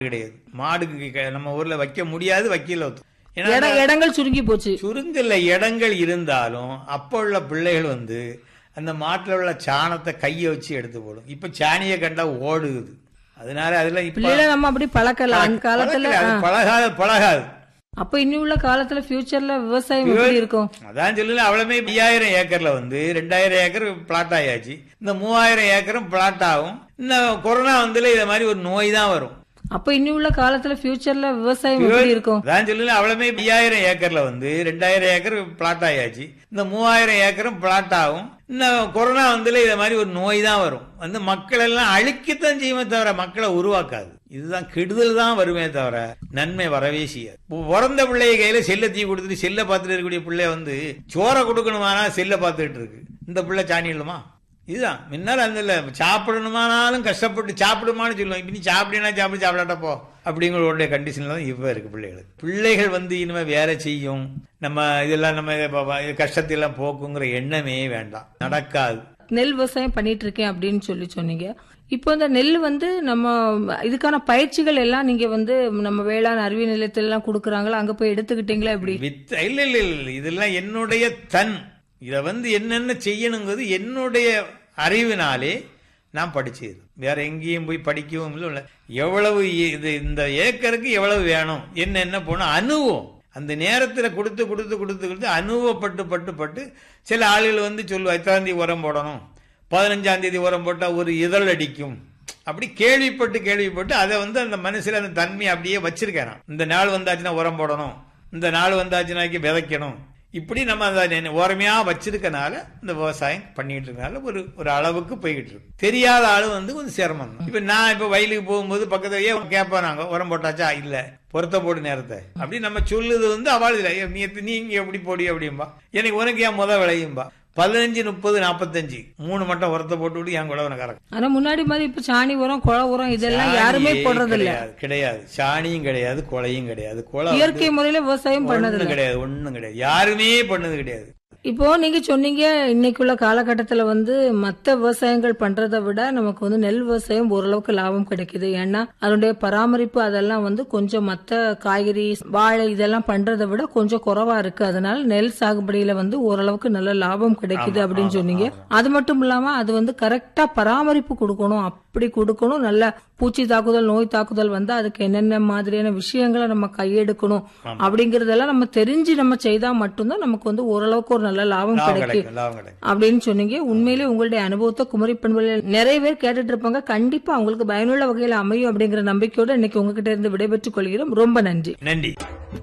கிடையாது மாடுக்கு க- நம்ம ஊர்ல வைக்க முடியாது வைக்கல ஒத்து- ஏன்னா இட- இடங்கள் சுருங்கி போச்சு சுருங்கல்ல இடங்கள் இருந்தாலும் அப்போ உள்ள பிள்ளைகள் வந்து அந்த மாட்டுல உள்ள சாணத்தை கையை வச்சு எடுத்து போடும் இப்ப சாணியை கண்டா ஓடுது அதனால அதுல இப்ப பிள்ளைகளை நம்ம அப்படி பழக்கல அந்த காலத்துல பழக்கல, அது பழகாது பழகாது அப்ப இனி உள்ள காலத்துல ஃபியூச்சர்ல விவசாயம் எப்படி இருக்கும் அதான் சொல்லல அவ்வளவுமே ஐயாயிரம் ஏக்கர்ல வந்து ரெண்டாயிரம் ஏக்கர் பிளாட் ஆயாச்சு இந்த மூவாயிரம் ஏக்கரும் பிளாட் ஆகும் இந்த கொரோனா வந்துல இத மாதிரி ஒரு நோய் தான் வரும் அப்ப இனி உள்ள காலத்துல ஃபியூச்சர்ல விவசாயம் எப்படி இருக்கும் அதான் சொல்லல அவ்வளவுமே ஐயாயிரம் ஏக்கர்ல வந்து ரெண்டாயிரம் ஏக்கர் பிளாட் ஆயாச்சு இந்த மூவாயிரம் ஏக்கரும் பிளாட் ஆகும் இந்த கொரோனா வந்துல இத மாதிரி ஒரு நோய் தான் வரும் வந்து மக்கள் எல்லாம் அழிக்கத்தான் செய்யுமே தவிர மக்களை உருவாக்காது இதுதான் கெடுதல் தான் வருமே தவிர நன்மை வரவே செய்யாது இப்போ பிறந்த பிள்ளைய கையில செல்ல தீ கொடுத்துட்டு செல்ல பார்த்துட்டு இருக்கக்கூடிய பிள்ளை வந்து சோறை கொடுக்கணுமானா செல்ல பார்த்துக்கிட்டு இருக்கு இந்த பிள்ளை சாணி இல்லமா இதுதான் முன்னால் அந்த இல்ல சாப்பிடணுமானாலும் கஷ்டப்பட்டு சாப்பிடுமான்னு சொல்லுவோம் இப்ப நீ சாப்பிடனா சாப்பிடு சாப்பிடாட்டா போ அப்படிங்கிற கண்டிஷன்ல தான் இப்ப இருக்கு பிள்ளைகளுக்கு பிள்ளைகள் வந்து இனிமே வேற செய்யும் நம்ம இதெல்லாம் நம்ம இதை ப- ப- கஷ்டத்தையெல்லாம் போக்குங்கிற எண்ணமே வேண்டாம் நடக்காது நெல் விவசாயம் பண்ணிட்டு இருக்கேன் அப்படின்னு சொல்லி சொன்னீங்க இப்போ இந்த நெல் வந்து நம்ம இதுக்கான பயிற்சிகள் எல்லாம் நீங்க வந்து நம்ம வேளாண் அறிவியல் நிலையத்துல எல்லாம் கொடுக்குறாங்களா அங்க போய் எடுத்துக்கிட்டீங்களா எப்படி வித் இல்ல இல்ல இல்ல இதெல்லாம் என்னுடைய தன் இத வந்து என்னென்ன செய்யணுங்கிறது என்னுடைய அறிவினாலே நான் படிச்சது வேற எங்கேயும் போய் படிக்கவும் இல்லை எவ்வளவு இ- இது இந்த ஏக்கருக்கு எவ்வளவு வேணும் என்னென்ன போகணும் அனுபவம் அந்த நேரத்துல கொடுத்து கொடுத்து கொடுத்து கொடுத்து அனுபவப்பட்டு பட்டு பட்டு சில ஆளுகள் வந்து சொல்லுவா இத்தனாம் தேதி உரம் போடணும் பதினஞ்சாம் தேதி உரம் போட்டா ஒரு இதழ் அடிக்கும் அப்படி கேள்விப்பட்டு கேள்விப்பட்டு அதை வந்து அந்த மனசுல அந்த தன்மையை அப்படியே வச்சிருக்கேன் நான். இந்த நாள் வந்தாச்சுன்னா உரம் போடணும் இந்த நாள் வந்தாச்சுனாக்கி விதைக்கணும் இப்படி நம்ம அதை நெ- ஓரமையா வச்சிருக்கனால இந்த விவசாயம் பண்ணிட்டு இருக்கனால ஒரு ஒரு அளவுக்கு போய்கிட்டு இருக்கு தெரியாத ஆளு வந்து கொஞ்சம் சிரமம் தான் இப்ப நான் இப்ப வயலுக்கு போகும்போது பக்கத்துல ஏன் கேட்போம் நாங்க உரம் போட்டாச்சா இல்ல பொருத்த போடு நேரத்தை அப்படி நம்ம சொல்லுது வந்து அவள் இல்ல ஏ, நீ நீ இங்க எப்படி போடி அப்படிம்பா எனக்கு உனக்கு ஏன் முத விளையும்பா பதினஞ்சு முப்பது நாற்பத்தஞ்சு மூணு மட்டும் உரத்தை போட்டு விட்டு என் கூட உனக்கு கறக்கும் ஆனா முன்னாடி மாதிரி இப்ப சாணி உரம் குள உரம் இதெல்லாம் யாருமே சாணியே போடுறது இல்ல கிடையாது கிடையாது சாணியும் கிடையாது கொலையும் கிடையாது கொலை இயற்கை முறையில விவசாயம் பண்ணது ஒண்ணும் கிடையாது ஒண்ணும் கிடையாது யாருமே பண்ணது கிடையாது இப்போ நீங்க சொன்னீங்க இன்னைக்குள்ள காலகட்டத்துல வந்து மத்த விவசாயங்கள் பண்றதை விட நமக்கு வந்து நெல் விவசாயம் ஓரளவுக்கு லாபம் கிடைக்குது ஏன்னா அதனுடைய பராமரிப்பு அதெல்லாம் வந்து கொஞ்சம் மத்த காய்கறி வாழை இதெல்லாம் பண்றதை விட கொஞ்சம் குறைவா இருக்கு அதனால நெல் சாகுபடியில வந்து ஓரளவுக்கு நல்ல லாபம் கிடைக்குது அப்படின்னு சொன்னீங்க அது மட்டும் இல்லாம அது வந்து கரெக்டா பராமரிப்பு கொடுக்கணும் அப்படி கொடுக்கணும் நல்ல பூச்சி தாக்குதல் நோய் தாக்குதல் வந்து அதுக்கு என்னென்ன மாதிரியான விஷயங்களை நம்ம கையெடுக்கணும் அப்படிங்கறதெல்லாம் நம்ம தெரிஞ்சு நம்ம செய்தா மட்டும்தான் நமக்கு வந்து ஓரளவுக்கு ஒரு நல்ல லாபம் லாபம் கிடைக்கும் கிடைக்கும் லாபம் கிடைக்கும் அப்படின்னு சொன்னீங்க உண்மையிலே உங்களுடைய அனுபவத்தை குமரி பண்புகளில் நிறைய பேர் கேட்டுட்டு இருப்பாங்க கண்டிப்பா அவங்களுக்கு பயனுள்ள வகையில் அமையும் அப்படிங்கிற நம்பிக்கையோட இன்னைக்கு உங்ககிட்ட இருந்து விடைபெற்றுக் கொள்கிறோம் ரொம்ப நன்றி நன்றி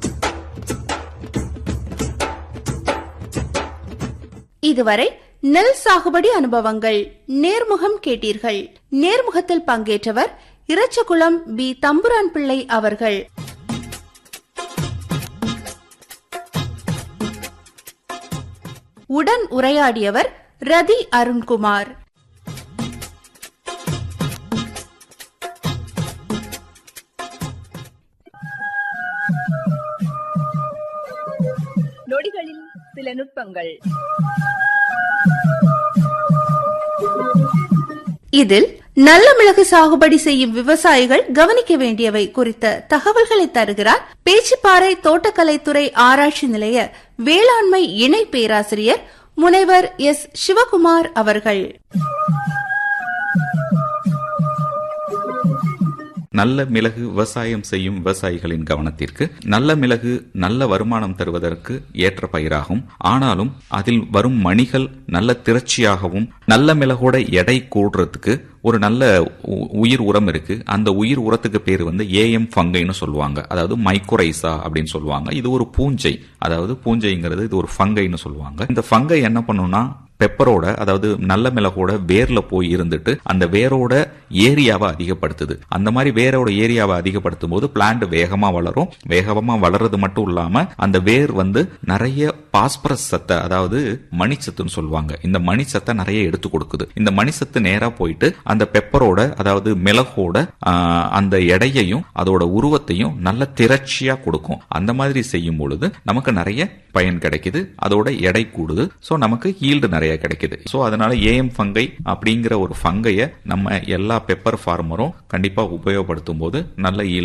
இதுவரை நெல் சாகுபடி அனுபவங்கள் நேர்முகம் கேட்டீர்கள் நேர்முகத்தில் பங்கேற்றவர் இரச்சகுளம் பி தம்புரான் பிள்ளை அவர்கள் உடன் உரையாடியவர் ரதி அருண்குமார் நொடிகளில் சில நுட்பங்கள் இதில் நல்ல மிளகு சாகுபடி செய்யும் விவசாயிகள் கவனிக்க வேண்டியவை குறித்த தகவல்களை தருகிறார் பேச்சிப்பாறை தோட்டக்கலைத்துறை ஆராய்ச்சி நிலைய வேளாண்மை இணை பேராசிரியர் முனைவர் எஸ் சிவகுமார் அவர்கள் நல்ல மிளகு விவசாயம் செய்யும் விவசாயிகளின் கவனத்திற்கு நல்ல மிளகு நல்ல வருமானம் தருவதற்கு ஏற்ற பயிராகும் ஆனாலும் அதில் வரும் மணிகள் நல்ல திரட்சியாகவும் நல்ல மிளகோட எடை கூடுறதுக்கு ஒரு நல்ல உ- உயிர் உரம் இருக்கு அந்த உயிர் உரத்துக்கு பேர் வந்து ஏஎம் ஃபங்கைன்னு சொல்லுவாங்க அதாவது மைக்ரோரைசா அப்படின்னு சொல்லுவாங்க இது ஒரு பூஞ்சை அதாவது பூஞ்சைங்கிறது இது ஒரு ஃபங்கைன்னு சொல்லுவாங்க இந்த ஃபங்கை என்ன பண்ணும்னா பெப்பரோட அதாவது நல்ல மிளகோட வேர்ல போய் இருந்துட்டு அந்த வேரோட ஏரியாவை அதிகப்படுத்துது அந்த மாதிரி வேரோட ஏரியாவை அதிகப்படுத்தும் போது பிளான்ட் வேகமா வளரும் வேகமா வளர்றது மட்டும் இல்லாம அந்த வேர் வந்து நிறைய பாஸ்பரஸ் சத்தை அதாவது மணிச்சத்துன்னு சொல்லுவாங்க இந்த மணிச்சத்தை நிறைய எடுத்து கொடுக்குது இந்த மணிச்சத்து நேரா போயிட்டு அந்த பெப்பரோட அதாவது மிளகோட ஆஹ், அந்த எடையையும் அதோட உருவத்தையும் நல்ல திரட்சியா கொடுக்கும் அந்த மாதிரி செய்யும் பொழுது நமக்கு நிறைய பயன் கிடைக்குது அதோட எடை கூடுது சோ நமக்கு ஈல்டு நிறைய கிடைக்குது சோ அதனால ஏஎம் ஃபங்கை அப்படிங்கிற ஒரு ஃபங்கைய நம்ம எல்லா பெப்பர் ஃபார்மரும் கண்டிப்பா உபயோகப்படுத்தும் போது நல்ல ஈல்டு